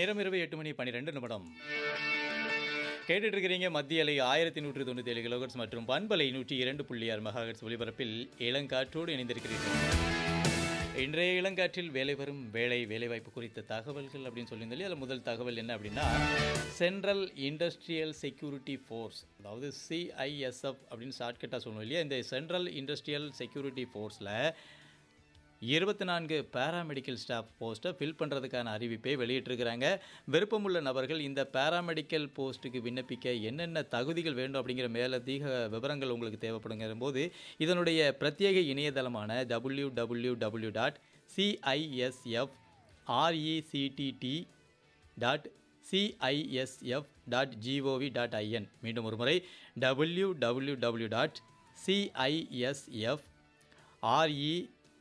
நேரம் இரவு எட்டு மணி பன்னிரெண்டு நிமிடம் கேட்டுட்டு இருக்கிறீங்க மத்திய அலை ஆயிரத்தி நூற்றி தொண்ணூற்றி ஏழு கிலோகட்ஸ் மற்றும் பண்பலை நூற்றி இரண்டு புள்ளி ஆறு மெகாஹெட்ஸ் ஒலிபரப்பில் இளங்காற்றோடு இணைந்திருக்கிறீர்கள் இன்றைய இளங்காற்றில் வேலை வரும் வேலை வேலைவாய்ப்பு குறித்த தகவல்கள் அப்படின்னு சொல்லியிருந்தாலே அதில் முதல் தகவல் என்ன அப்படின்னா சென்ட்ரல் இண்டஸ்ட்ரியல் செக்யூரிட்டி ஃபோர்ஸ் அதாவது சிஐஎஸ்எஃப் அப்படின்னு ஷார்ட்கட்டாக சொல்லணும் இல்லையா இந்த சென்ட்ரல் இண்டஸ்ட்ரியல் செக்யூரிட்டி ஃபோர்ஸில் இருபத்தி நான்கு பேராமெடிக்கல் ஸ்டாஃப் போஸ்ட்டை ஃபில் பண்ணுறதுக்கான அறிவிப்பை வெளியிட்டிருக்கிறாங்க விருப்பமுள்ள நபர்கள் இந்த பேராமெடிக்கல் போஸ்ட்டுக்கு விண்ணப்பிக்க என்னென்ன தகுதிகள் வேண்டும் அப்படிங்கிற மேலதிக விவரங்கள் உங்களுக்கு தேவைப்படுங்கிற போது இதனுடைய பிரத்யேக இணையதளமான W W W dot CISF RECTT dot CISF dot gov dot IN மீண்டும் ஒரு முறை W W W dot CISF 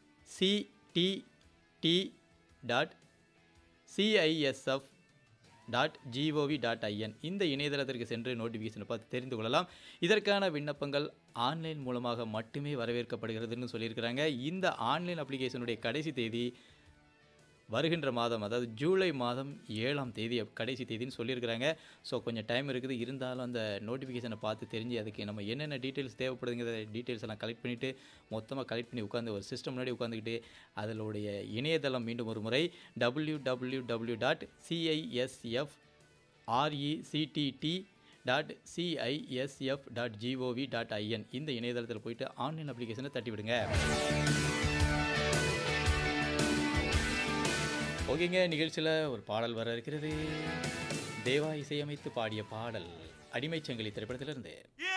RECTT dot CISF dot gov dot IN இந்த இணையதளத்திற்கு சென்று நோட்டிஃபிகேஷனை பார்த்து தெரிந்து கொள்ளலாம் இதற்கான விண்ணப்பங்கள் ஆன்லைன் மூலமாக மட்டுமே வரவேற்கப்படுகிறதுன்னு சொல்லியிருக்கிறாங்க இந்த ஆன்லைன் அப்ளிகேஷனுடைய கடைசி தேதி வருகின்ற மாதம் அதாவது ஜூலை மாதம் ஏழாம் தேதி கடைசி தேதின்னு சொல்லியிருக்கிறாங்க ஸோ கொஞ்சம் டைம் இருக்குது இருந்தாலும் அந்த நோட்டிஃபிகேஷனை பார்த்து தெரிஞ்சு அதுக்கு நம்ம என்னென்ன டீட்டெயில்ஸ் தேவைப்படுங்கிற டீட்டெயில்ஸ் எல்லாம் கலெக்ட் பண்ணிவிட்டு மொத்தமாக கலெக்ட் பண்ணி உட்காந்து ஒரு சிஸ்டம் முன்னாடி உட்காந்துக்கிட்டு அதனுடைய இணையதளம் மீண்டும் ஒரு முறை W W W dot CISF RECTT dot CISF dot gov dot IN இந்த இணையதளத்தில் போயிட்டு ஆன்லைன் அப்ளிகேஷனை தட்டி விடுங்க ஓகேங்க நிகழ்ச்சியில் ஒரு பாடல் வர இருக்கிறது தேவா இசையமைத்து பாடிய பாடல் அடிமைச் சங்கிலி திரைப்படத்திலிருந்து